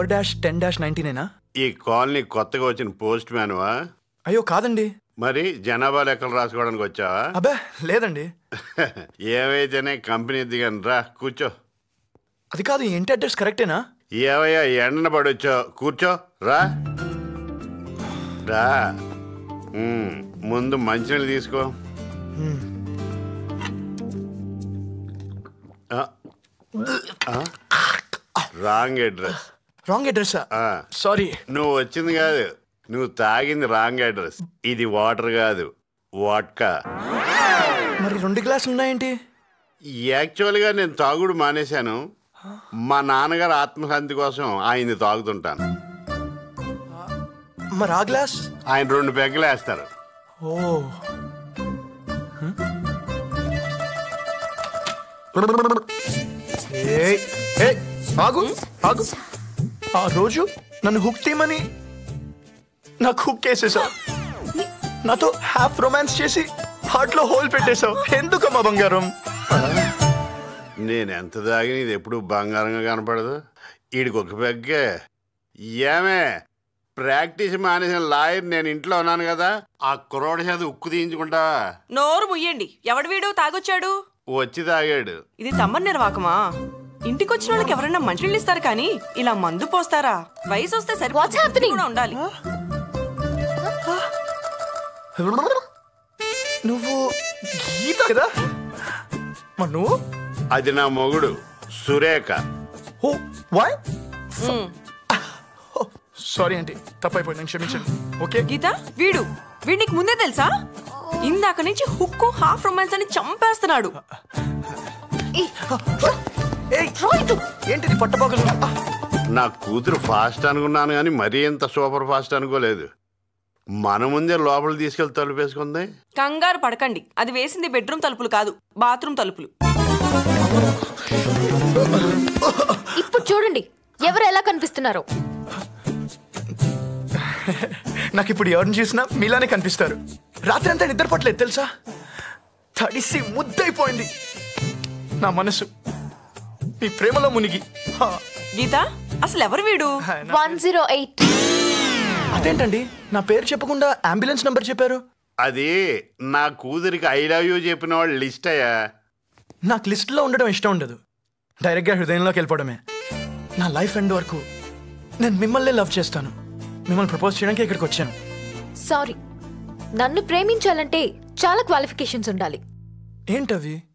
Four dash ten dash నైన్టీనేనా ఈ colony కొత్తగా వచ్చిన పోస్ట్ మ్యాన్వా అయ్యో కాదండి మరి జనాభా లెక్కలు రాసుకోవడానికి వచ్చావా అబ్బే లేదండి ఏవైతేనే కంపెనీ దిగాను రా కూర్చో అది కాదు ఈ ఇంటి అడ్రస్ కరెక్టేనా ఏవయ్యా ఎండన పడొచ్చో కూర్చో రా రా ఉమ్, ముందు మంచినీళ్ళు తీసుకో ఆ. ఆ? రాంగ్ అడ్రస్ రాంగ్ అడ్రస్సా ఆ. సారీ నువ్వు వచ్చింది కాదు నువ్వు తాగింది రాంగ్ అడ్రస్ ఇది వాటర్ కాదు వాట్కా మరి రెండు గ్లాసులు ఉన్నాయేంటి యాక్చువల్గా నేను తాగుడు మానేశాను మా నాన్నగారు ఆత్మశాంతి కోసం ఆయన్ని తాగుతుంటాను మరి ఆ గ్లాస్ ఆయన రెండు పెగ్గలు వేస్తారు ఓ ఏయ్, ఏయ్, ఆగు ఆగు ఆ రోజు నన్ను హుక్ తీయమని నాకు హుక్ వేసేసావు నాతో హాఫ్ రొమాన్స్ చేసి హార్ట్ లో హోల్ పెట్టేశావు ఎందుకమ్మా బంగారం నేను ఎంత తాగిన ఇది ఎప్పుడు బంగారంగా కనపడదు ఈడికి ఒక పెగ్గే ఏమే ప్రాక్టీస్ మానేసిన లాయర్ నేను ఇంట్లో ఉన్నాను కదా ఆ కుర్రోడి చేత ఉక్కు తీయించుకుంటా నోరు ముయ్యండి ఎవడు వీడు తాగొచ్చాడు వచ్చి తాగాడు ఇది తమ్మని నిర్వాకమా ఇంటికొచ్చిన వాళ్ళకి ఎవరైనా మంచినీళ్ళు ఇస్తారు కానీ ఇలా మందు పోస్తారా వయసు వస్తే What's సరిపోతుంది happening? కూడా ఉండాలి నువ్వు గీత కదా మరి నువ్వు అది నా మొగుడు సురేఖ ఓ వాయ్ ఉమ్. సారీ ఆంటీ తప్పైపోయింది క్షమించండి ఓకే గీత వీడు వీడు నీకు ముందే తెలుసా ఇందాక నుంచి హుక్కు హాఫ్ రొమాన్స్ అని చంపేస్తున్నాడు ఏయ్ ఏంటిది పట్టపగలు నా కూతురు ఫాస్ట్ అనుకున్నాను కానీ మరీ ఇంత సూపర్ ఫాస్ట్ అనుకోలేదు మన ముందే లోపల తీసుకెళ్లి తలుపేసుకుంది కంగారు పడకండి అది వేసింది బెడ్రూమ్ తలుపులు కాదు బాత్రూమ్ తలుపులు ఇప్పుడు చూడండి ఎవరు ఎలా కనిపిస్తున్నారో నాకు ఇప్పుడు ఎవరిని చూసినా మీలానే కనిపిస్తారు రాత్రి అంతా నిద్ర పట్టలేదు తెలుసా తడిసి ముద్దైపోయింది నా మనసు మీ ప్రేమలో మునిగి హా, గీత అసలు ఎవరు వీడు నా- వన్ జీరో ఎయిట్ అదేంటండి నా పేరు చెప్పకుండా అంబులెన్స్ నంబర్ చెప్పారు అది నా కూతురికి ఐ లవ్ యూ చెప్పిన వాళ్ళు లిస్ట్ అయ్యా నాకు లిస్ట్లో ఉండడం ఇష్టం ఉండదు డైరెక్ట్గా హృదయంలోకి వెళ్ళిపోవడమే నా లైఫ్ ఎండ్ వరకు నేను మిమ్మల్ని లవ్ చేస్తాను మిమ్మల్ని ప్రపోజ్ చేయడానికి ఇక్కడికి వచ్చాను సారీ నన్ను ప్రేమించాలంటే చాలా క్వాలిఫికేషన్స్ ఉండాలి ఏంటవి